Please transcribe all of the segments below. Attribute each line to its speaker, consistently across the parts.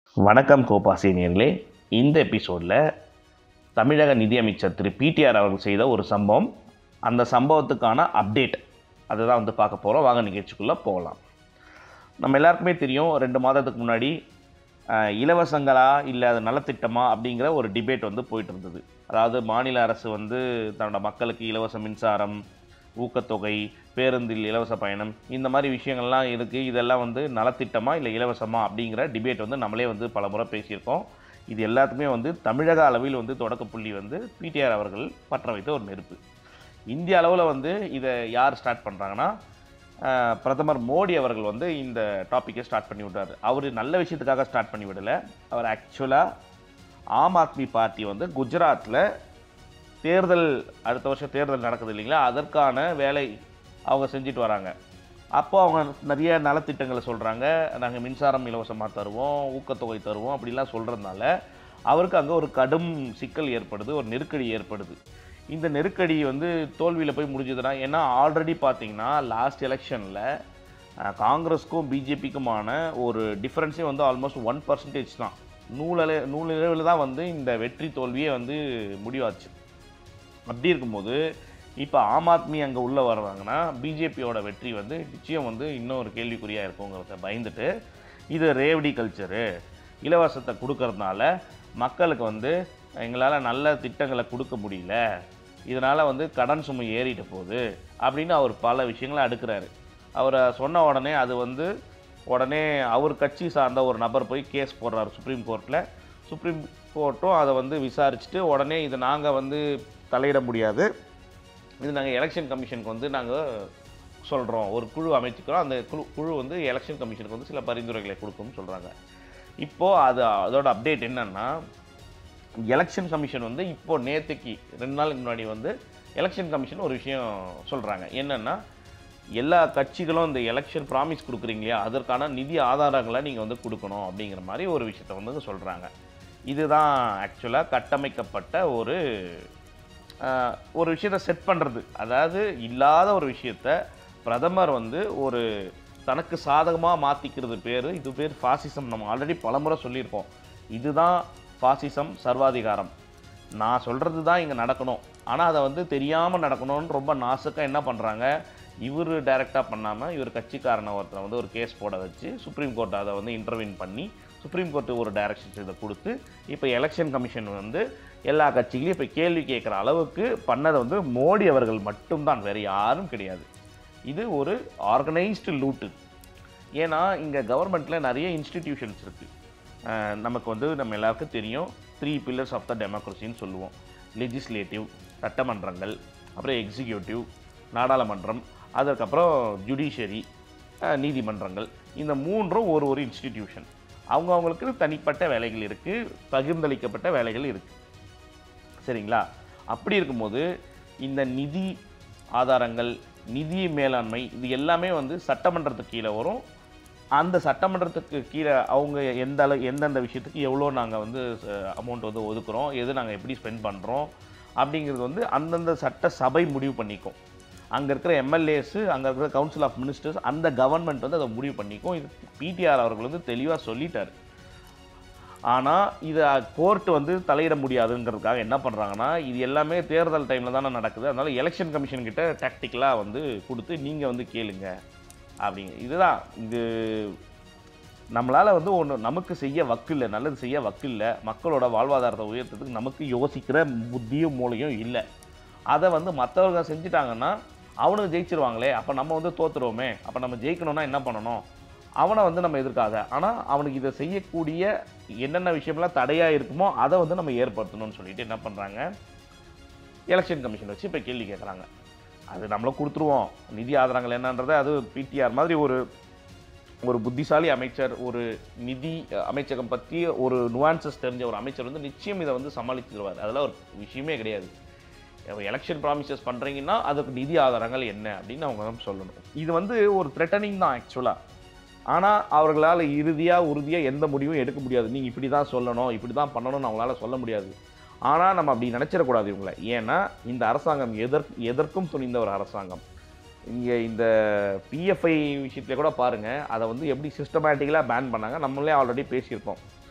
Speaker 1: வணக்கம் கோபாசினியர்களே இந்த எபிசோடில் தமிழக நிதியமைச்சர் திரு பிடிஆர் அவர்கள் செய்த ஒரு சம்பவம் அந்த சம்பவத்துக்கான அப்டேட் அதை தான் வந்து பார்க்க போகிறோம் வாங்க நிகழ்ச்சிக்குள்ளே போகலாம் நம்ம எல்லாருக்குமே தெரியும் ரெண்டு மாதத்துக்கு முன்னாடி அஹ், இலவசங்களா இல்லை அது நலத்திட்டமா அப்படிங்கிற ஒரு டிபேட் வந்து போயிட்டு இருந்தது அதாவது மாநில அரசு வந்து தன்னோட மக்களுக்கு இலவச மின்சாரம் ஊக்கத்தொகை பேருந்தில் இலவச பயணம் இந்த மாதிரி விஷயங்கள்லாம் இருக்குது இதெல்லாம் வந்து நலத்திட்டமா இல்லை இலவசமா அப்படிங்கிற டிபேட் வந்து நம்மளே வந்து பல முறை பேசியிருக்கோம் இது எல்லாத்துக்குமே வந்து தமிழக அளவில் வந்து தொடக்க புள்ளி வந்து பிடிஆர் அவர்கள் பற்ற வைத்த ஒரு நெருப்பு இந்திய அளவில் வந்து இதை யார் ஸ்டார்ட் பண்ணுறாங்கன்னா அஹ், பிரதமர் மோடி அவர்கள் வந்து இந்த டாப்பிக்கை ஸ்டார்ட் பண்ணி விட்டார் அவர் நல்ல விஷயத்துக்காக ஸ்டார்ட் பண்ணி விடலை அவர் ஆக்சுவலாக ஆம் ஆத்மி பார்ட்டி வந்து குஜராத்தில் தேர்தல் அடுத்த வருஷம் தேர்தல் நடக்குது இல்லைங்களா அதற்கான வேலை அவங்க செஞ்சுட்டு வராங்க அப்போ அவங்க நிறைய நலத்திட்டங்களை சொல்கிறாங்க நாங்கள் மின்சாரம் இலவசமாக தருவோம் ஊக்கத்தொகை தருவோம் அப்படிலாம் சொல்கிறதுனால அவருக்கு அங்கே ஒரு கடும் சிக்கல் ஏற்படுது ஒரு நெருக்கடி ஏற்படுது இந்த நெருக்கடி வந்து தோல்வியில் போய் முடிஞ்சதுன்னா ஏன்னா ஆல்ரெடி பார்த்தீங்கன்னா லாஸ்ட் எலெக்ஷனில் காங்கிரஸ்க்கும் பிஜேபிக்குமான ஒரு டிஃப்ரென்ஸே வந்து ஆல்மோஸ்ட் ஒன் பர்சன்டேஜ் தான் நூலில் நூலிழவில் தான் வந்து இந்த வெற்றி தோல்வியே வந்து முடிவாச்சு அப்படி இருக்கும்போது இப்போ ஆம் ஆத்மி அங்கே உள்ளே வர்றாங்கன்னா பிஜேபியோட வெற்றி வந்து நிச்சயம் வந்து இன்னும் ஒரு கேள்விக்குறியாக இருக்குங்கிறத பயந்துட்டு இது ரேவடி கல்ச்சரு இலவசத்தை கொடுக்கறதுனால மக்களுக்கு வந்து எங்களால் நல்ல திட்டங்களை கொடுக்க முடியல இதனால் வந்து கடன் சுமை ஏறிட்டு போகுது அப்படின்னு அவர் பல விஷயங்களை அடுக்கிறாரு அவரை சொன்ன உடனே அது வந்து உடனே அவர் கட்சி சார்ந்த ஒரு நபர் போய் கேஸ் போடுறாரு சுப்ரீம் கோர்ட்டில் சுப்ரீம் கோர்ட்டும் அதை வந்து விசாரிச்சுட்டு உடனே இது நாங்கள் வந்து தலையிட முடியாது இது நாங்கள் எலெக்ஷன் கமிஷனுக்கு வந்து நாங்கள் சொல்கிறோம் ஒரு குழு அமைச்சுக்கிறோம் அந்த குழு குழு வந்து எலெக்ஷன் கமிஷனுக்கு வந்து சில பரிந்துரைகளை கொடுக்கும்னு சொல்கிறாங்க இப்போது அது அதோட அப்டேட் என்னன்னா எலெக்ஷன் கமிஷன் வந்து இப்போ நேற்றுக்கு ரெண்டு நாளுக்கு முன்னாடி வந்து எலெக்ஷன் கமிஷன் ஒரு விஷயம் சொல்கிறாங்க என்னென்னா எல்லா கட்சிகளும் இந்த எலெக்ஷன் ப்ராமிஸ் கொடுக்குறீங்க அதற்கான நிதி ஆதாரங்களை நீங்கள் வந்து கொடுக்கணும் அப்படிங்கிற மாதிரி ஒரு விஷயத்த வந்து சொல்கிறாங்க இதுதான் ஆக்சுவலாக கட்டமைக்கப்பட்ட ஒரு ஆஹ், ஒரு விஷயத்தை செட் பண்ணுறது அதாவது இல்லாத ஒரு விஷயத்த பிரதமர் வந்து ஒரு தனக்கு சாதகமாக மாற்றிக்கிறது பேர் இது பேர் ஃபாசிசம் நம்ம ஆல்ரெடி பலமுறை சொல்லியிருக்கோம் இதுதான் ஃபாசிசம் சர்வாதிகாரம் நான் சொல்கிறது தான் இங்கே நடக்கணும் ஆனால் அதை வந்து தெரியாமல் நடக்கணும்னு ரொம்ப நாசுக்காக என்ன பண்ணுறாங்க இவர் டைரெக்டாக பண்ணாமல் இவர் கட்சிக்காரனை ஒருத்தரை வந்து ஒரு கேஸ் போட வச்சு சுப்ரீம் கோர்ட் அதை வந்து இன்டர்வியூன் பண்ணி சுப்ரீம் கோர்ட்டு ஒரு டைரக்ஷன்ஸ் இதை கொடுத்து இப்போ எலெக்ஷன் கமிஷன் வந்து எல்லா கட்சிகளையும் இப்போ கேள்வி கேட்குற அளவுக்கு பண்ணதை வந்து மோடி அவர்கள் மட்டும்தான் வேறு யாரும் கிடையாது இது ஒரு ஆர்கனைஸ்டு லூட்டு ஏன்னா இங்கே கவர்மெண்ட்டில் நிறைய இன்ஸ்டிடியூஷன்ஸ் இருக்குது நமக்கு வந்து நம்ம எல்லாருக்கும் தெரியும் த்ரீ பில்லர்ஸ் ஆஃப் த டெமோக்ரஸின்னு சொல்லுவோம் லெஜிஸ்லேட்டிவ் சட்டமன்றங்கள் அப்புறம் எக்ஸிக்யூட்டிவ் நாடாளுமன்றம் அதற்கப்புறம் ஜுடிஷியரி நீதிமன்றங்கள் இந்த மூன்றும் ஒரு ஒரு இன்ஸ்டிடியூஷன் அவங்கவுங்களுக்கு தனிப்பட்ட வேலைகள் இருக்குது பகிர்ந்தளிக்கப்பட்ட வேலைகள் இருக்குது சரிங்களா அப்படி இருக்கும்போது இந்த நிதி ஆதாரங்கள் நிதி மேலாண்மை இது எல்லாமே வந்து சட்டமன்றத்துக்கு கீழே வரும் அந்த சட்டமன்றத்துக்கு கீழே அவங்க எந்த அளவு எந்தெந்த விஷயத்துக்கு எவ்வளோ நாங்கள் வந்து அமௌண்ட் வந்து ஒதுக்குறோம் எது நாங்கள் எப்படி ஸ்பெண்ட் பண்ணுறோம் அப்படிங்கிறது வந்து அந்தந்த சட்ட சபை முடிவு பண்ணிக்கும் அங்கே இருக்கிற எம்எல்ஏஸு அங்கே இருக்கிற கவுன்சில் ஆஃப் மினிஸ்டர்ஸ் அந்த கவர்மெண்ட் வந்து அதை முடிவு பண்ணிக்கும் இது பிடிஆர் அவர்கள் வந்து தெளிவாக சொல்லிட்டார் ஆனால் இதை கோர்ட் வந்து தலையிட முடியாதுங்கிறதுக்காக என்ன பண்ணுறாங்கன்னா இது எல்லாமே தேர்தல் டைமில் தானே நடக்குது அதனால் எலெக்ஷன் கமிஷன் கிட்ட டாக்டிக்கலாக வந்து கொடுத்து நீங்கள் வந்து கேளுங்க அப்படிங்க இதுதான் இது நம்மளால் வந்து ஒன்று நமக்கு செய்ய வக்கில்லை நல்லது செய்ய வக்கில்லை மக்களோட வாழ்வாதாரத்தை உயர்த்துறதுக்கு நமக்கு யோசிக்கிற புத்தியும் மூளையும் இல்லை அதை வந்து மற்றவங்க செஞ்சுட்டாங்கன்னா அவனுக்கு ஜெயிச்சிருவாங்களே அப்போ நம்ம வந்து தோத்துருவோமே அப்போ நம்ம ஜெயிக்கணும்னா என்ன பண்ணணும் அவனை வந்து நம்ம எதிர்க்காத ஆனால் அவனுக்கு இதை செய்யக்கூடிய என்னென்ன விஷயம்லாம் தடையாக இருக்குமோ அதை வந்து நம்ம ஏற்படுத்தணும்னு சொல்லிட்டு என்ன பண்ணுறாங்க எலெக்ஷன் கமிஷன் வச்சு இப்போ கேள்வி கேட்குறாங்க அது நம்மள கொடுத்துருவோம் நிதி ஆதாரங்கள் என்னன்றதை அது பிடிஆர் மாதிரி ஒரு ஒரு புத்திசாலி அமைச்சர் ஒரு நிதி அஹ், அமைச்சகம் பற்றி ஒரு நுவான்சஸ் தெரிஞ்ச ஒரு அமைச்சர் வந்து நிச்சயம் இதை வந்து சமாளிச்சிருவார் அதெல்லாம் ஒரு விஷயமே கிடையாது எலெக்ஷன் ப்ராமிசஸ் பண்ணுறீங்கன்னா அதுக்கு நிதி ஆதாரங்கள் என்ன அப்படின்னு அவங்க வந்து சொல்லணும் இது வந்து ஒரு த்ரெட்டனிங் தான் ஆக்சுவலாக ஆனால் அவர்களால் இறுதியாக உறுதியாக எந்த முடிவும் எடுக்க முடியாது நீங்கள் இப்படி தான் சொல்லணும் இப்படி தான் பண்ணணும்னு அவங்களால சொல்ல முடியாது ஆனால் நம்ம அப்படி நினச்சிடக்கூடாது இவங்களை ஏன்னா இந்த அரசாங்கம் எதற்கு எதற்கும் துணிந்த ஒரு அரசாங்கம் இங்கே இந்த பிஎஃப்ஐ விஷயத்துல கூட பாருங்கள் அதை வந்து எப்படி சிஸ்டமேட்டிக்கலாக பேன் பண்ணாங்க நம்மளே ஆல்ரெடி பேசியிருக்கோம்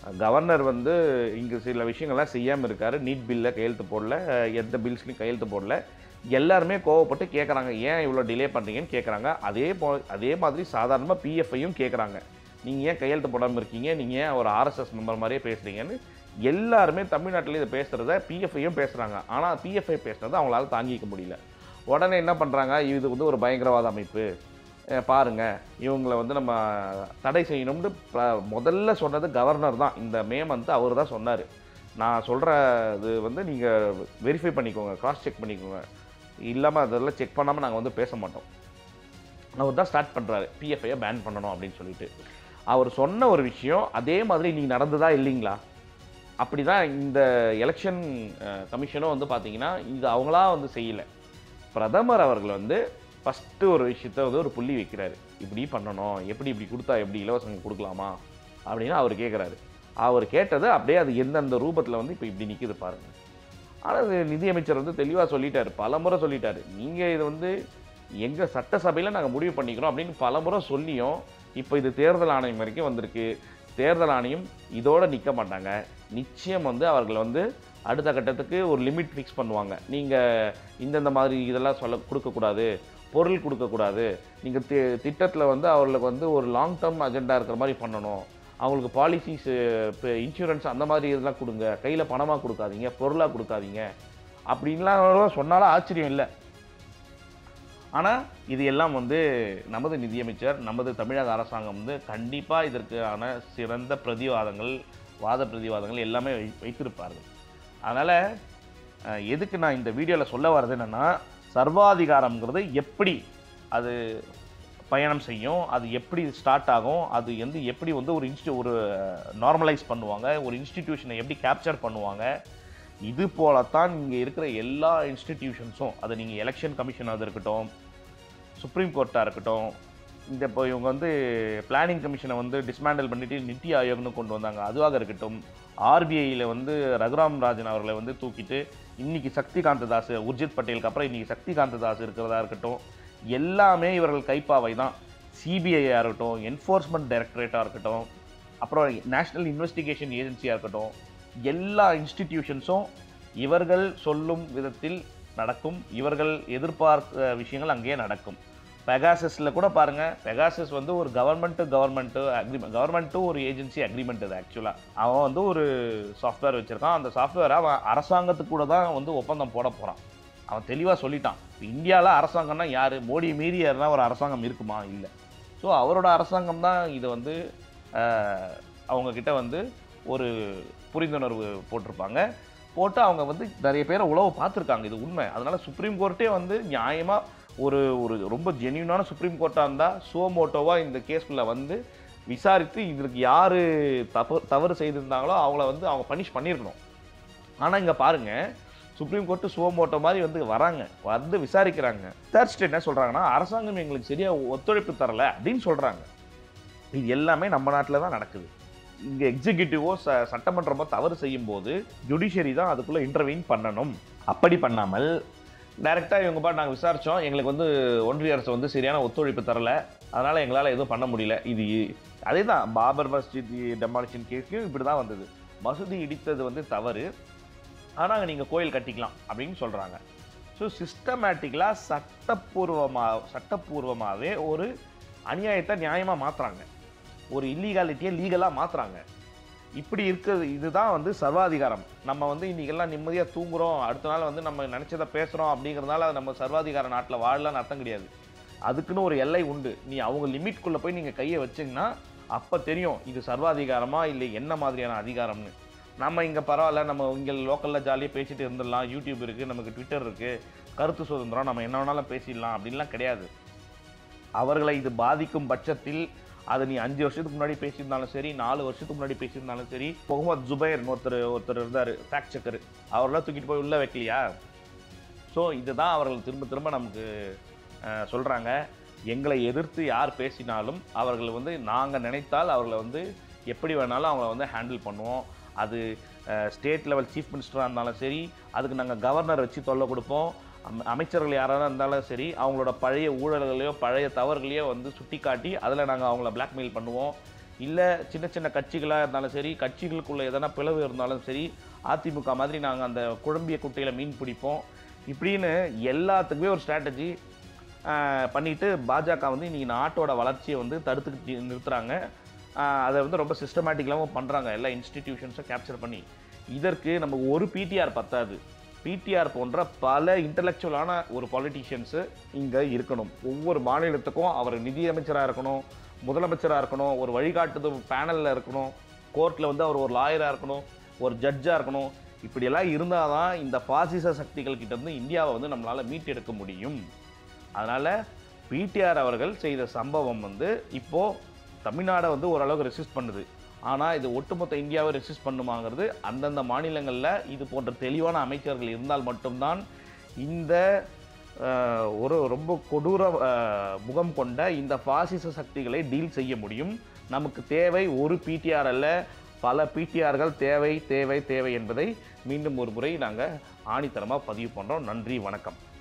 Speaker 1: கவர்னர் வந்து இங்கே சில விஷயங்கள்லாம் செய்யாமல் இருக்காரு நீட் பில்ல கையெழுத்து போடல அஹ் எந்த பில்ஸ்லையும் கையெழுத்து போடல எல்லாருமே கோவப்பட்டு கேட்குறாங்க ஏன் இவ்வளோ டிலே பண்ணுறீங்கன்னு கேட்குறாங்க அதே போ அதே மாதிரி சாதாரணமாக பிஎஃப்ஐயும் கேட்குறாங்க நீங்கள் ஏன் கையெழுத்து போடாமல் இருக்கீங்க நீங்கள் ஏன் ஒரு ஆர்எஸ்எஸ் மெம்பர் மாதிரியே பேசுகிறீங்கன்னு எல்லாருமே தமிழ்நாட்டில் இதை பேசுகிறத பிஎஃப்ஐயும் பேசுகிறாங்க ஆனால் பிஎஃப்ஐ பேசுகிறத அவங்களால தாங்கிக்க முடியல உடனே என்ன பண்ணுறாங்க இது வந்து ஒரு பயங்கரவாத அமைப்பு அஹ் பாருங்க இவங்களை வந்து நம்ம தடை செய்யணும்னு ப- முதல்ல சொன்னது கவர்னர் தான் இந்த மே மந்த் அவர் தான் சொன்னார் நான் சொல்கிற இது வந்து நீங்கள் வெரிஃபை பண்ணிக்கோங்க கிராஸ் செக் பண்ணிக்கோங்க இல்லாமல் அதெல்லாம் செக் பண்ணாமல் நாங்கள் வந்து பேச மாட்டோம் அவர் தான் ஸ்டார்ட் பண்ணுறாரு பிஎஃப்ஐயை பேன் பண்ணணும் அப்படின்னு சொல்லிட்டு அவர் சொன்ன ஒரு விஷயம் அதே மாதிரி நீ நடந்ததா இல்லைங்களா அப்படி தான் இந்த எலெக்ஷன் கமிஷனும் வந்து பார்த்தீங்கன்னா இது அவங்களா வந்து செய்யலை பிரதமர் அவர்கள் வந்து ஃபஸ்ட்டு ஒரு விஷயத்த வந்து ஒரு புள்ளி வைக்கிறாரு இப்படி பண்ணணும் எப்படி இப்படி கொடுத்தா எப்படி இலவசம் கொடுக்கலாமா அப்படின்னு அவர் கேட்குறாரு அவர் கேட்டது அப்படியே அது எந்தெந்த ரூபத்தில் வந்து இப்போ இப்படி நிற்கிது பாருங்க ஆனால் அது நிதியமைச்சர் வந்து தெளிவாக சொல்லிட்டாரு பலமுறை சொல்லிட்டாரு நீங்கள் இது வந்து எங்கள் சட்டசபையில் நாங்கள் முடிவு பண்ணிக்கிறோம் அப்படின்னு பலமுறை சொல்லியும் இப்போ இது தேர்தல் ஆணையம் வரைக்கும் வந்திருக்கு தேர்தல் ஆணையம் இதோட நிற்க மாட்டாங்க நிச்சயம் வந்து அவர்கள் வந்து அடுத்த கட்டத்துக்கு ஒரு லிமிட் ஃபிக்ஸ் பண்ணுவாங்க நீங்கள் இந்தந்த மாதிரி இதெல்லாம் சொல்ல கொடுக்கக்கூடாது பொருள் கொடுக்கக்கூடாது நீங்கள் தி திட்டத்தில் வந்து அவர்களுக்கு வந்து ஒரு லாங் டேர்ம் அஜெண்டா இருக்கிற மாதிரி பண்ணணும் அவங்களுக்கு பாலிசிஸ் இப்போ இன்சூரன்ஸ் அந்த மாதிரி இதெல்லாம் கொடுங்க கையில் பணமாக கொடுக்காதீங்க பொருளாக கொடுக்காதீங்க அப்படின்லாம் சொன்னாலும் ஆச்சரியம் இல்லை ஆனால் இது எல்லாம் வந்து நமது நிதியமைச்சர் நமது தமிழக அரசாங்கம் வந்து கண்டிப்பாக இதற்கான சிறந்த பிரதிவாதங்கள் வாத பிரதிவாதங்கள் எல்லாமே வை வைத்திருப்பார்கள் அதனால் எதுக்கு நான் இந்த வீடியோவில் சொல்ல வர்றது என்னென்னா சர்வாதிகாரம்ங்கிறது எப்படி அது பயணம் செய்யும் அது எப்படி ஸ்டார்ட் ஆகும் அது வந்து எப்படி வந்து ஒரு இன்ஸ்டி ஒரு நார்மலைஸ் பண்ணுவாங்க ஒரு இன்ஸ்டிடியூஷனை எப்படி கேப்சர் பண்ணுவாங்க இது போலத்தான் இங்கே இருக்கிற எல்லா இன்ஸ்டிடியூஷன்ஸும் அது நீங்கள் எலெக்ஷன் கமிஷனாக இருக்கட்டும் சுப்ரீம் கோர்ட்டாக இருக்கட்டும் இந்த இப்போ இவங்க வந்து பிளானிங் கமிஷனை வந்து டிஸ்மேண்டில் பண்ணிட்டு நித்தி ஆயோக்னு கொண்டு வந்தாங்க அதுவாக இருக்கட்டும் ஆர்பிஐயில் வந்து ரகுராம் ராஜன் அவர்களை வந்து தூக்கிட்டு இன்னைக்கு சக்திகாந்த தாஸ் உர்ஜித் பட்டேலுக்கு அப்புறம் இன்னைக்கு சக்திகாந்த தாஸ் இருக்கிறதா இருக்கட்டும் எல்லாமே இவர்கள் கைப்பாவை தான் சிபிஐயாக இருக்கட்டும் என்ஃபோர்ஸ்மெண்ட் டைரக்டரேட்டாக இருக்கட்டும் அப்புறம் நேஷ்னல் இன்வெஸ்டிகேஷன் ஏஜென்சியாக இருக்கட்டும் எல்லா இன்ஸ்டிடியூஷன்ஸும் இவர்கள் சொல்லும் விதத்தில் நடக்கும் இவர்கள் எதிர்பார்த்த விஷயங்கள் அங்கேயே நடக்கும் பெகாசஸில் கூட பாருங்கள் பெகாசஸ் வந்து ஒரு government to government agreement government to ஒரு ஏஜென்சி அக்ரிமெண்ட் அது ஆக்சுவலாக அவன் வந்து ஒரு சாஃப்ட்வேர் வச்சுருக்கான் அந்த சாஃப்ட்வேரை அவன் அரசாங்கத்துக்கு கூட தான் வந்து ஒப்பந்தம் போட போகிறான் அவன் தெளிவாக சொல்லிட்டான் இப்போ இந்தியாவில் அரசாங்கம்னா யார் மோடி மீறி யாருன்னா ஒரு அரசாங்கம் இருக்குமா இல்லை ஸோ அவரோட அரசாங்கம் தான் இதை வந்து ஆஹ், அவங்க கிட்ட வந்து ஒரு புரிந்துணர்வு போட்டிருப்பாங்க போட்டு அவங்க வந்து நிறைய பேரை உழவு பார்த்துருக்காங்க இது உண்மை அதனால சுப்ரீம் கோர்ட்டே வந்து நியாயமாக ஒரு ஒரு ரொம்ப ஜென்யூனான சுப்ரீம் கோர்ட்டாக இருந்தால் சோமோட்டோவாக இந்த கேஸ்குள்ளே வந்து விசாரித்து இதற்கு யார் தப்பு தவறு செய்திருந்தாங்களோ அவங்கள வந்து அவங்க பனிஷ் பண்ணியிருக்கணும் ஆனால் இங்கே பாருங்க சுப்ரீம் கோர்ட்டு சுவமோட்டோ மாதிரி வந்து வராங்க வந்து விசாரிக்கிறாங்க தேர்ட் ஸ்டேட் என்ன சொல்கிறாங்கன்னா அரசாங்கம் எங்களுக்கு சரியாக ஒத்துழைப்பு தரல அப்படின்னு சொல்கிறாங்க இது எல்லாமே நம்ம நாட்டில் தான் நடக்குது இங்கே எக்ஸிக்யூட்டிவோ ச சட்டமன்றமோ தவறு செய்யும்போது ஜுடிஷியரி தான் அதுக்குள்ளே இன்டர்வீன் பண்ணணும் அப்படி பண்ணாமல் டைரெக்டாக இவங்க பாட்டு நாங்கள் விசாரித்தோம் எங்களுக்கு வந்து ஒன்றிய அரசு வந்து சரியான ஒத்துழைப்பு தரல அதனால் எங்களால் எதுவும் பண்ண முடியல இது அதே தான் பாபர் மஸ்ஜித் டெமாலிஷன் கேஸ்க்கும் இப்படி தான் வந்தது மசூதி இடித்தது வந்து தவறு ஆனால் நீங்கள் கோயில் கட்டிக்கலாம் அப்படின்னு சொல்கிறாங்க ஸோ சிஸ்டமேட்டிக்கலாக சட்டப்பூர்வமாக சட்டப்பூர்வமாகவே ஒரு அநியாயத்தை நியாயமாக மாற்றுறாங்க ஒரு இல்லீகாலிட்டியை லீகலாக மாற்றுறாங்க இப்படி இருக்கிறது இதுதான் வந்து சர்வாதிகாரம் நம்ம வந்து இன்றைக்கெல்லாம் நிம்மதியாக தூங்குறோம் அடுத்த நாள் வந்து நம்ம நினச்சதை பேசுகிறோம் அப்படிங்கிறதுனால அது நம்ம சர்வாதிகார நாட்டில் வாழலாம்னு அர்த்தம் கிடையாது அதுக்குன்னு ஒரு எல்லை உண்டு நீ அவங்க லிமிட்குள்ளே போய் நீங்கள் கையை வச்சிங்கன்னா அப்போ தெரியும் இது சர்வாதிகாரமா இல்லை என்ன மாதிரியான அதிகாரம்னு நம்ம இங்கே பரவாயில்ல நம்ம இங்கே லோக்கலில் ஜாலியாக பேசிட்டு இருந்துடலாம் யூடியூப் இருக்குது நமக்கு ட்விட்டர் இருக்குது கருத்து சுதந்திரம் நம்ம என்ன வேணாலும் பேசிடலாம் அப்படின்லாம் கிடையாது அவர்களை இது பாதிக்கும் பட்சத்தில் அதை நீ அஞ்சு வருஷத்துக்கு முன்னாடி பேசியிருந்தாலும் சரி நாலு வருஷத்துக்கு முன்னாடி பேசியிருந்தாலும் சரி முகமது ஜுபைர் ஒருத்தர் ஒருத்தர் இருந்தார் ஃபேக்ட் செக்கர் அவரெல்லாம் தூக்கிட்டு போய் உள்ளே வைக்கலையா ஸோ இதுதான் அவர்கள் திரும்ப திரும்ப நமக்கு சொல்கிறாங்க எங்களை எதிர்த்து யார் பேசினாலும் அவர்கள் வந்து நாங்கள் நினைத்தால் அவர்களை வந்து எப்படி வேணாலும் அவங்கள வந்து ஹேண்டில் பண்ணுவோம் அது ஸ்டேட் லெவல் சீஃப் மினிஸ்டராக இருந்தாலும் சரி அதுக்கு நாங்கள் கவர்னர் வச்சு தொல்லை கொடுப்போம் அம- அமைச்சர்கள் யாராக இருந்தாலும் சரி அவங்களோட பழைய ஊழல்களையோ பழைய தவறுகளையோ வந்து சுட்டி காட்டி அதில் நாங்கள் அவங்கள blackmail பண்ணுவோம் இல்லை சின்ன சின்ன கட்சிகளாக இருந்தாலும் சரி கட்சிகளுக்குள்ளே எதனா பிளவு இருந்தாலும் சரி அதிமுக மாதிரி நாங்கள் அந்த குழம்பிய குட்டையில் மீன் பிடிப்போம் இப்படின்னு எல்லாத்துக்குமே ஒரு ஸ்ட்ராட்டஜி பண்ணிட்டு பாஜக வந்து இன்றைக்கி நாட்டோட வளர்ச்சியை வந்து தடுத்துக்கிட்டு நிறுத்துறாங்க ஆஹ் அதை வந்து ரொம்ப சிஸ்டமேட்டிக்கலாகவும் பண்ணுறாங்க எல்லா இன்ஸ்டிடியூஷன்ஸும் கேப்சர் பண்ணி இதற்கு நம்ம ஒரு பிடிஆர் பத்தாது பிடிஆர் போன்ற பல இன்டலெக்சுவலான ஒரு பாலிட்டிஷியன்ஸு இங்கே இருக்கணும் ஒவ்வொரு மாநிலத்துக்கும் அவர் நிதியமைச்சராக இருக்கணும் முதலமைச்சராக இருக்கணும் ஒரு வழிகாட்டுது பேனலில் இருக்கணும் கோர்ட்டில் வந்து அவர் ஒரு லாயராக இருக்கணும் ஒரு ஜட்ஜாக இருக்கணும் இப்படியெல்லாம் இருந்தால் தான் இந்த பாசிச சக்திகள் கிட்ட இருந்து இந்தியாவை வந்து நம்மளால் மீட்டெடுக்க முடியும் அதனால் பிடிஆர் அவர்கள் செய்த சம்பவம் வந்து இப்போது தமிழ்நாடை வந்து ஓரளவுக்கு ரெசிஸ்ட் பண்ணுது ஆனால் இது ஒட்டுமொத்த இந்தியாவை ரெசிஸ்ட் பண்ணுமாங்கிறது அந்தந்த மாநிலங்களில் இது போன்ற தெளிவான அமைச்சர்கள் இருந்தால் மட்டும்தான் இந்த அஹ், ஒரு ரொம்ப கொடூர அஹ், முகம் கொண்ட இந்த பாசிச சக்திகளை டீல் செய்ய முடியும் நமக்கு தேவை ஒரு பிடிஆர் அல்ல பல பிடிஆர்கள் தேவை தேவை தேவை என்பதை மீண்டும் ஒரு முறை நாங்கள் ஆணித்தரமாக பதிவு பண்ணுறோம் நன்றி வணக்கம்